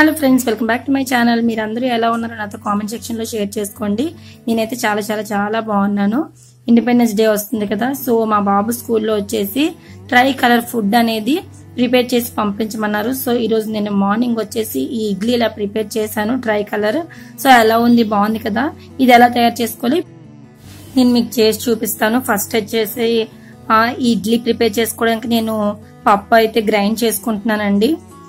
hello friends welcome back to my channel మీరందరూ ఎలా ఉన్నారో నాతో కామెంట్ సెక్షన్ లో షేర్ చేసుకోండి నేనైతే చాలా చాలా చాలా బాగున్నాను ఇండిపెండెన్స్ డే వస్తుంది కదా సో మా బాబు స్కూల్లో వచ్చేసి ట్రై కలర్ ఫుడ్ అనేది ప్రిపేర్ చేసి పంపించమన్నారు సో ఈ రోజు నేను మార్నింగ్ వచ్చేసి ఈ ఇడ్లీ ఇలా ప్రిపేర్ చేశాను ట్రై కలర్ సో ఎలా ఉంది బాగుంది కదా ఇది ఎలా తయారు చేసుకోవాలి నేను మీకు చేసి చూపిస్తాను ఫస్ట్ వచ్చేసి ఆ, ఈ ఇడ్లీ ప్రిపేర్ చేసుకోవడానికి నేను పప్పు అయితే గ్రైండ్ చేసుకుంటున్నానండి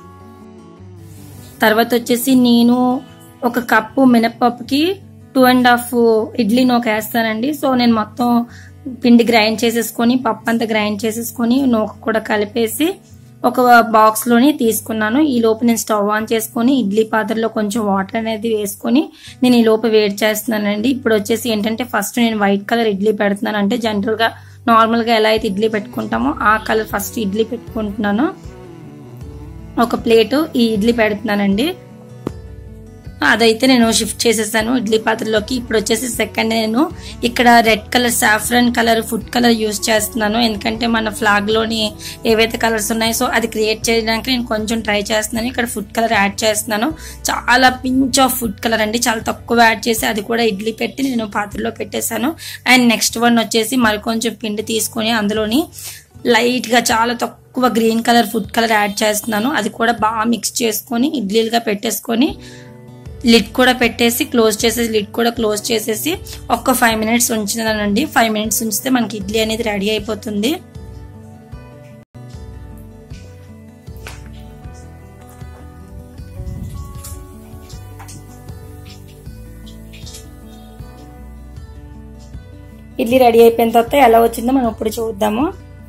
తర్వాత వచ్చేసి నేను ఒక కప్పు మినప్పప్పుకి టూ అండ్ హాఫ్ ఇడ్లీ నూక వేస్తానండి సో నేను మొత్తం పిండి గ్రైండ్ చేసేసుకొని పప్పు అంతా గ్రైండ్ చేసేసుకొని నూక కూడా కలిపేసి ఒక బాక్స్ లోని తీసుకున్నాను ఈ లోపు నేను స్టవ్ ఆన్ చేసుకొని ఇడ్లీ పాత్రలో కొంచెం వాటర్ అనేది వేసుకొని నేను ఈ లోపు వేడి చేస్తున్నానండి ఇప్పుడు వచ్చేసి ఏంటంటే ఫస్ట్ నేను వైట్ కలర్ ఇడ్లీ పెడుతున్నాను అంటే జనరల్ గా నార్మల్ గా ఎలా అయితే ఇడ్లీ పెట్టుకుంటామో ఆ కలర్ ఫస్ట్ ఇడ్లీ పెట్టుకుంటున్నాను ఒక ప్లేటు ఈ ఇడ్లీ పెడుతున్నానండి అదైతే నేను షిఫ్ట్ చేసేసాను ఇడ్లీ పాత్రలోకి ఇప్పుడు వచ్చేసి సెకండ్ నేను ఇక్కడ red colour saffron colour food colour use చేస్తున్నాను ఎందుకంటే మన ఫ్లాగ్ లోని ఏవైతే కలర్స్ ఉన్నాయో సో అది క్రియేట్ చేయడానికి నేను కొంచెం ట్రై చేస్తున్నాను ఇక్కడ ఫుడ్ కలర్ యాడ్ చేస్తున్నాను చాలా పించ్ ఆఫ్ ఫుడ్ కలర్ అండి చాలా తక్కువ యాడ్ చేసి అది కూడా ఇడ్లీ పెట్టి నేను పాత్రలో పెట్టేశాను అండ్ నెక్స్ట్ వన్ వచ్చేసి మరి కొంచెం పిండి తీసుకొని అందులోని లైట్ గా చాలా తక్కువ green colour food colour add చేస్తున్నాను అది కూడా బాగా మిక్స్ చేసుకొని ఇడ్లీలుగా పెట్టేసుకొని లిడ్ కూడా పెట్టేసి క్లోజ్ చేసేసి లిడ్ కూడా క్లోజ్ చేసేసి ఒక్క ఫైవ్ మినిట్స్ ఉంచినానండి ఫైవ్ మినిట్స్ ఉంచితే మనకి ఇడ్లీ అనేది రెడీ అయిపోతుంది ఇడ్లీ రెడీ అయిపోయిన తర్వాత ఎలా వచ్చిందో మనం ఇప్పుడు చూద్దాము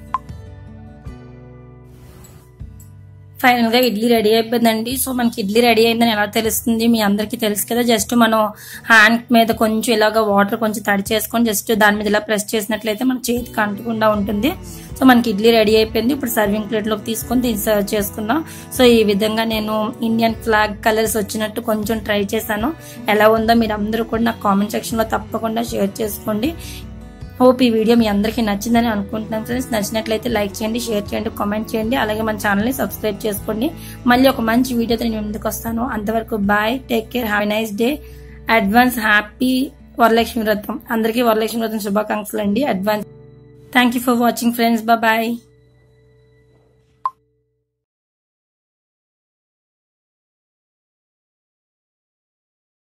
ఫైనల్ గా ఇడ్లీ రెడీ అయిపోయిందండి సో మనకి ఇడ్లీ రెడీ అయిందని ఎలా తెలుస్తుంది మీ అందరికీ తెలుసు కదా జస్ట్ మనం హ్యాండ్ మీద కొంచెం ఇలాగ వాటర్ కొంచెం తడి చేసుకొని జస్ట్ దాని మీద ఇలా ప్రెస్ చేసినట్లయితే మన చేతికి అంటకుండా ఉంటుంది సో మనకి ఇడ్లీ రెడీ అయిపోయింది ఇప్పుడు సర్వింగ్ ప్లేట్ లోకి తీసుకొని దీన్ని సర్వ్ చేసుకుందాం సో ఈ విధంగా నేను ఇండియన్ ఫ్లాగ్ కలర్స్ వచ్చినట్టు కొంచెం ట్రై చేశాను ఎలా ఉందో మీరు అందరూ కూడా నాకు కామెంట్ సెక్షన్ లో తప్పకుండా షేర్ చేసుకోండి హోప్ ఈ వీడియో మీ అందరికీ నచ్చిందని అనుకుంటున్నాను ఫ్రెండ్స్ నచ్చినట్లయితే లైక్ చేయండి షేర్ చేయండి కామెంట్ చేయండి అలాగే మన ఛానల్ని సబ్స్క్రైబ్ చేసుకోండి మళ్ళీ ఒక మంచి వీడియోతో నేను ముందుకు వస్తాను అంతవరకు bye take care have nice day advance happy Varalakshmi Vratam అందరికీ వరలక్ష్మి వ్రతం శుభాకాంక్షలు అండి advance thank you for watching friends bye